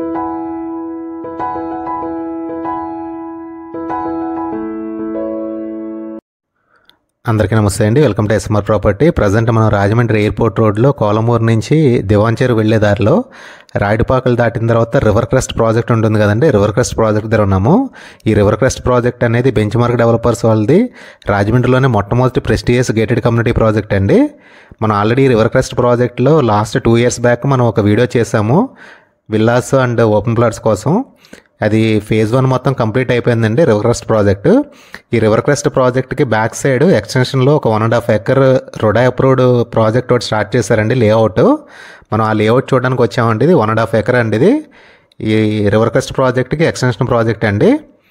అందరికీ నమస్తే అండి welcome to SMR property present మనం రాజమండ్రి ఎయిర్పోర్ట్ రోడ్లో కోలమూరు నుంచి దివాంచేరు వెళ్ళే దారిలో రాయుడుపాకలు దాటిన తర్వాత రివర్ క్రెస్ట్ ప్రాజెక్ట్ ఉంటుంది కదండి రివర్ క్రెస్ట్ ప్రాజెక్ట్ దగ్గర ఉన్నాము ఈ రివర్ క్రెస్ట్ ప్రాజెక్ట్ అనేది బెంచ్ మార్క్ డెవలపర్స్ వాళ్ళది రాజమండ్రిలోనే మొట్టమొదటి ప్రెస్టీజియస్ గేటెడ్ కమ్యూనిటీ ప్రాజెక్ట్ అండి మనం ఆల్రెడీ రివర్ క్రెస్ట్ ప్రాజెక్ట్లో లాస్ట్ టూ ఇయర్స్ బ్యాక్ మనం ఒక వీడియో చేసాము విల్లాస్ అండ్ ఓపెన్ ప్లాట్స్ కోసం అది ఫేజ్ వన్ మొత్తం కంప్లీట్ అయిపోయిందండి రివర్ క్రెస్ట్ ప్రాజెక్ట్ ఈ రివర్ క్రెస్ట్ ప్రాజెక్ట్కి బ్యాక్ సైడ్ ఎక్స్టెన్షన్లో ఒక one and half acre RUDA approved project ఒకటి స్టార్ట్ చేశారండి లేఅవుట్ మనం ఆ లేఅవుట్ చూడడానికి వచ్చామండి ఇది వన్ అండ్ హాఫ్ ఎకర్ అండి ఇది ఈ రివర్ క్రెస్ట్ ప్రాజెక్ట్కి ఎక్స్టెన్షన్ ప్రాజెక్ట్ అండి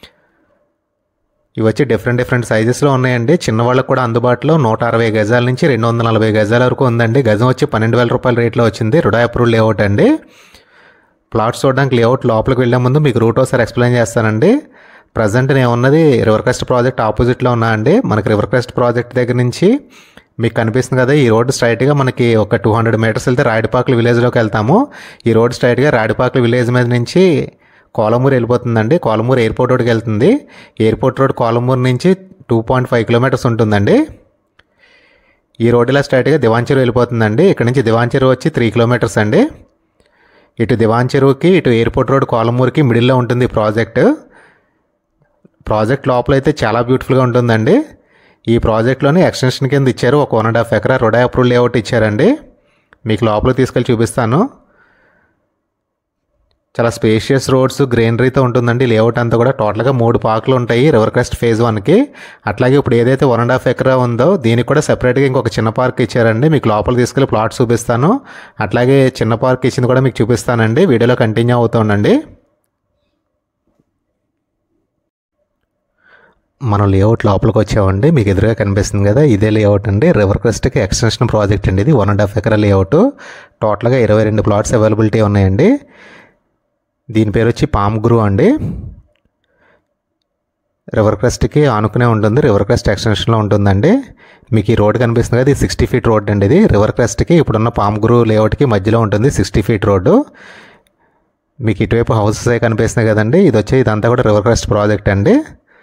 ఇవి వచ్చి డిఫరెంట్ డిఫరెంట్ సైజెస్లో ఉన్నాయండి చిన్న వాళ్ళకి కూడా అందుబాటులో నూట అరవై గజాల నుంచి రెండు వందల నలభై గజాల వరకు ఉందండి గజం వచ్చి పన్నెండు వేల రూపాయల రేట్లో వచ్చింది రుడా అప్రూవ్డ్ లేఅవుట్ అండి ప్లాట్స్ చూడడానికి లేఅవుట్ లోపలికి వెళ్ళే ముందు మీకు రూట్ ఒకసారి ఎక్స్ప్లెయిన్ చేస్తానండి ప్రజెంట్ నేను ఉన్నది రివర్ క్రెస్ట్ ప్రాజెక్ట్ ఆపోజిట్లో ఉన్నా అండి మనకి రివర్ క్రెస్ట్ ప్రాజెక్ట్ దగ్గర నుంచి మీకు కనిపిస్తుంది కదా ఈ రోడ్ స్ట్రైట్గా మనకి ఒక టూ హండ్రెడ్ మీటర్స్ వెళ్తే రాడిపాకుల విలేజ్లోకి వెళ్తాము ఈ రోడ్ స్ట్రైట్గా రాడిపాకుల విలేజ్ మీద నుంచి కోలమూరు వెళ్ళిపోతుందండి కోలమూరు ఎయిర్పోర్ట్ రోడ్కి వెళ్తుంది ఎయిర్పోర్ట్ రోడ్ కోలమూరు నుంచి టూ పాయింట్ ఫైవ్ కిలోమీటర్స్ ఉంటుందండి ఈ రోడ్ ఇలా స్ట్రైట్గా దివాంచెరు వెళ్ళిపోతుందండి ఇక్కడ నుంచి దివాంచెరు వచ్చి త్రీ కిలోమీటర్స్ అండి ఇటు దివాన్ చెరువుకి ఇటు ఎయిర్పోర్ట్ రోడ్ కోలమూరుకి మిడిల్లో ఉంటుంది ఈ ప్రాజెక్ట్ ప్రాజెక్ట్ లోపల అయితే చాలా బ్యూటిఫుల్గా ఉంటుందండి ఈ ప్రాజెక్ట్లోనే ఎక్స్టెన్షన్ కింద ఇచ్చారు ఒక వన్ అండ్ హాఫ్ ఎకరా రొడా అప్రూవ్ లేఅవుట్ ఇచ్చారండి మీకు లోపలికి తీసుకెళ్ళి చూపిస్తాను చాలా స్పేషియస్ రోడ్స్ గ్రీనరీతో ఉంటుందండి లేఅవుట్ అంతా కూడా టోటల్గా మూడు పార్కులు ఉంటాయి రివర్ క్రెస్ట్ ఫేజ్ వన్కి అట్లాగే ఇప్పుడు ఏదైతే వన్ అండ్ హాఫ్ ఎకరా ఉందో దీనికి కూడా సెపరేట్గా ఇంకొక చిన్న పార్క్ ఇచ్చారండి మీకు లోపల తీసుకెళ్ళి ప్లాట్ చూపిస్తాను అట్లాగే చిన్న పార్క్ ఇచ్చింది కూడా మీకు చూపిస్తానండి వీడియోలో కంటిన్యూ అవుతుండండి మనం లేఅవుట్ లోపలికి వచ్చామండి మీకు ఎదురుగా కనిపిస్తుంది కదా ఇదే లేఅవుట్ అండి రివర్ క్రెస్ట్కి ఎక్స్టెన్షన్ ప్రాజెక్ట్ అండి ఇది వన్ అండ్ హాఫ్ ఎకరా లేఅవుట్ టోటల్గా ఇరవై రెండు ప్లాట్స్ అవైలబిలిటీ ఉన్నాయండి దీని పేరు వచ్చి పామ్ గురు అండి రివర్ క్రెస్ట్కి ఆనుకునే ఉంటుంది రివర్ క్రెస్ట్ ఎక్స్టెన్షన్లో ఉంటుందండి మీకు ఈ రోడ్ కనిపిస్తుంది కదా ఇది సిక్స్టీ ఫీట్ రోడ్ అండి ఇది రివర్ క్రెస్ట్కి ఇప్పుడున్న పామ్ గురు లేఅవుట్కి మధ్యలో ఉంటుంది సిక్స్టీ ఫీట్ రోడ్డు మీకు ఇటువైపు హౌసెస్ అవి కనిపిస్తున్నాయి కదండి ఇది వచ్చి ఇదంతా కూడా రివర్ క్రెస్ట్ ప్రాజెక్ట్ అండి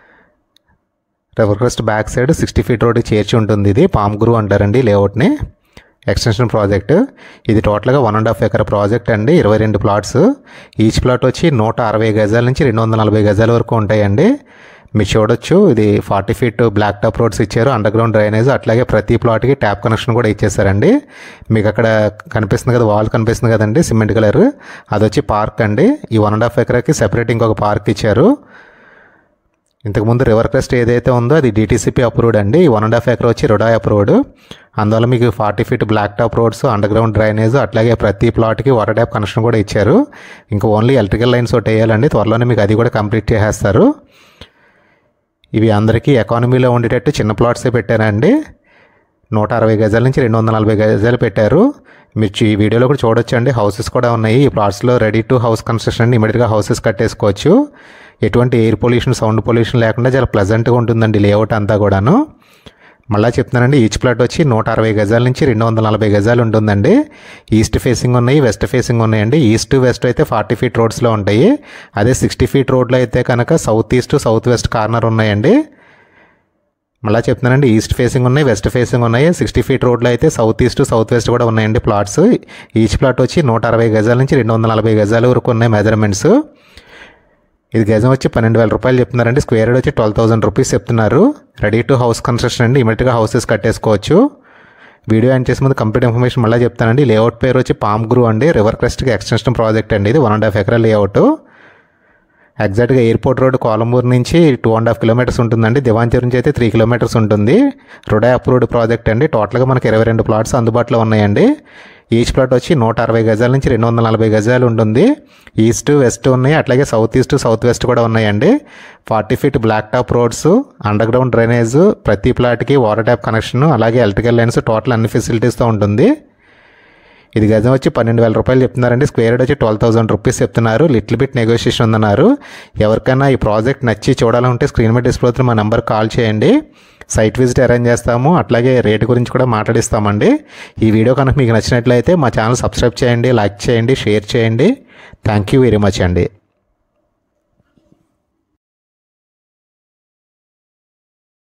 river crest back side sixty feet రోడ్కి చేర్చి ఉంటుంది ఇది పామ్ గురు అంటారండి లేఅవుట్ని ఎక్స్టెన్షన్ ప్రాజెక్ట్ ఇది టోటల్గా one and half acre project అండి ఇరవై రెండు ప్లాట్స్ ఈచ్ ప్లాట్ వచ్చి నూట అరవై గజాల నుంచి రెండు వందల నలభై గజాల వరకు ఉంటాయండి మీరు చూడొచ్చు ఇది forty feet black top roads ఇచ్చారు అండర్ గ్రౌండ్ డ్రైనేజ్ అట్లాగే ప్రతి ప్లాట్కి ట్యాప్ కనెక్షన్ కూడా ఇచ్చేసారండి మీకు అక్కడ కనిపిస్తుంది కదా వాల్ కనిపిస్తుంది కదండి సిమెంట్ కలర్ అది వచ్చి పార్క్ అండి ఈ వన్ అండ్ హాఫ్ ఎకర్కి సెపరేట్ ఇంకొక పార్క్ ఇచ్చారు ఇంతకుముందు రివర్ క్రెస్ట్ ఏదైతే ఉందో అది డిటీసీపీ అప్రూవ్డ్ అండి ఈ వన్ అండ్ హాఫ్ ఎకర్ వచ్చి రుడా అప్రూవ్డ్ అందువల్ల మీకు forty feet black top roads underground drainage అట్లాగే ప్రతి ప్లాట్కి వాటర్ ట్యాప్ కనెక్షన్ కూడా ఇచ్చారు ఇంకా ఓన్లీ ఎలక్ట్రికల్ లైన్స్ ఒకటి వేయాలండి త్వరలోనే మీకు అది కూడా కంప్లీట్ చేసేస్తారు ఇవి అందరికీ ఎకానమీలో ఉండేటట్టు చిన్న ప్లాట్సే పెట్టారండి నూట అరవై గజాల నుంచి రెండు వందల నలభై గజాలు పెట్టారు మీరు ఈ వీడియోలో కూడా చూడొచ్చండి హౌసెస్ కూడా ఉన్నాయి ఈ ప్లాట్స్లో రెడీ టు హౌస్ కన్స్ట్రక్షన్ అండి ఇమీడియట్గా హౌసెస్ కట్టేసుకోవచ్చు ఎటువంటి ఎయిర్ పొల్యూషన్ సౌండ్ పొల్యూషన్ లేకుండా చాలా ప్లెజెంట్గా ఉంటుందండి లేఅవుట్ అంతా కూడాను మళ్ళీ చెప్తున్నానండి ఈచ్ ప్లాట్ వచ్చి నూట అరవై గజాల నుంచి రెండు వందల నలభై గజాలు ఉంటుందండి ఈస్ట్ ఫేసింగ్ ఉన్నాయి వెస్ట్ ఫేసింగ్ ఉన్నాయండి ఈస్ట్ వెస్ట్ అయితే ఫార్టీ ఫీట్ రోడ్స్లో ఉంటాయి అదే సిక్స్టీ ఫీట్ రోడ్లో అయితే కనుక south east south west corner ఉన్నాయండి మళ్ళీ చెప్తున్నానండి ఈస్ట్ ఫేసింగ్ ఉన్నాయి వెస్ట్ ఫేసింగ్ ఉన్నాయి సిక్స్టీ ఫీట్ రోడ్లో అయితే సౌత్ ఈస్ట్ సౌత్ వెస్ట్ కూడా ఉన్నాయండి ప్లాట్స్ ఈచ్ ప్లాట్ వచ్చి నూట అరవై గజాల నుంచి రెండు వందల నలభై గజాల వరకు ఉన్నాయి మెజర్మెంట్స్ ఇది గజం వచ్చి పన్నెండు వేల రూపాయలు చెప్తున్నారండి స్క్వేర్ వచ్చి ట్వెల్వ్ థౌసండ్ రూపీస్ చెప్తున్నారు రెడీ టు హౌస్ కన్స్ట్రక్షన్ అండి ఇమీడియట్గా హౌసెస్ కట్టేసుకోవచ్చు వీడియో ఎండ్ చేసే ముందు కంప్లీట్ ఇన్ఫర్మేషన్ మళ్ళీ చెప్తానండి లేఅవుట్ పేరు వచ్చి పామ్ గ్రూ అండి రివర్ క్రెస్ట్కి ఎక్స్టెన్షన్ ప్రాజెక్ట్ అండి ఇది వన్ అండ్ హాఫ్ ఎకరా లేఅవుట్ ఎగ్జాక్ట్గా ఎయిర్పోర్ట్ రోడ్ కోలమూరు నుంచి టూ అండ్ హాఫ్ కిలోమీటర్స్ ఉంటుందండి దివాంచర్ నుంచి అయితే త్రీ కిలోమీటర్స్ ఉంటుంది రుడా అప్రూవ్డ్ ప్రాజెక్ట్ అండి టోటల్గా మనకి ఇరవై రెండు ప్లాట్స్ అందుబాటులో ఉన్నాయండి ఈచ్ ప్లాట్ వచ్చి నూట అరవై గజాల నుంచి రెండు వందల నలభై గజాలు ఉంటుంది ఈస్ట్ వెస్ట్ ఉన్నాయి అట్లాగే సౌత్ ఈస్ట్ సౌత్ వెస్ట్ కూడా ఉన్నాయండి forty feet black top roads underground drainage ప్రతి ప్లాట్కి వాటర్ ట్యాప్ కనెక్షన్ అలాగే ఎలక్ట్రికల్ లైన్స్ టోటల్ అన్ని ఫెసిలిటీస్తో ఉంటుంది ఇది గజం వచ్చి పన్నెండు వేల రూపాయలు చెప్తున్నారండి స్క్వేర్ యార్డ్ వచ్చి ట్వెల్వ్ థౌసండ్ రూపీస్ చెప్తున్నారు లిటిల్ బిట్ నెగోషియేషన్ ఉందన్నారు ఎవరికైనా ఈ ప్రాజెక్ట్ నచ్చి చూడాలంటే స్క్రీన్ మీద డిస్ప్లే అవుతున్న మా నెంబర్ కాల్ చేయండి సైట్ విజిట్ అరేంజ్ చేస్తాము అట్లాగే రేటు గురించి కూడా మాట్లాడిస్తామండి ఈ వీడియో కనుక మీకు నచ్చినట్లయితే మా ఛానల్ సబ్స్క్రైబ్ చేయండి లైక్ చేయండి షేర్ చేయండి థ్యాంక్ యూ వెరీ మచ్ అండి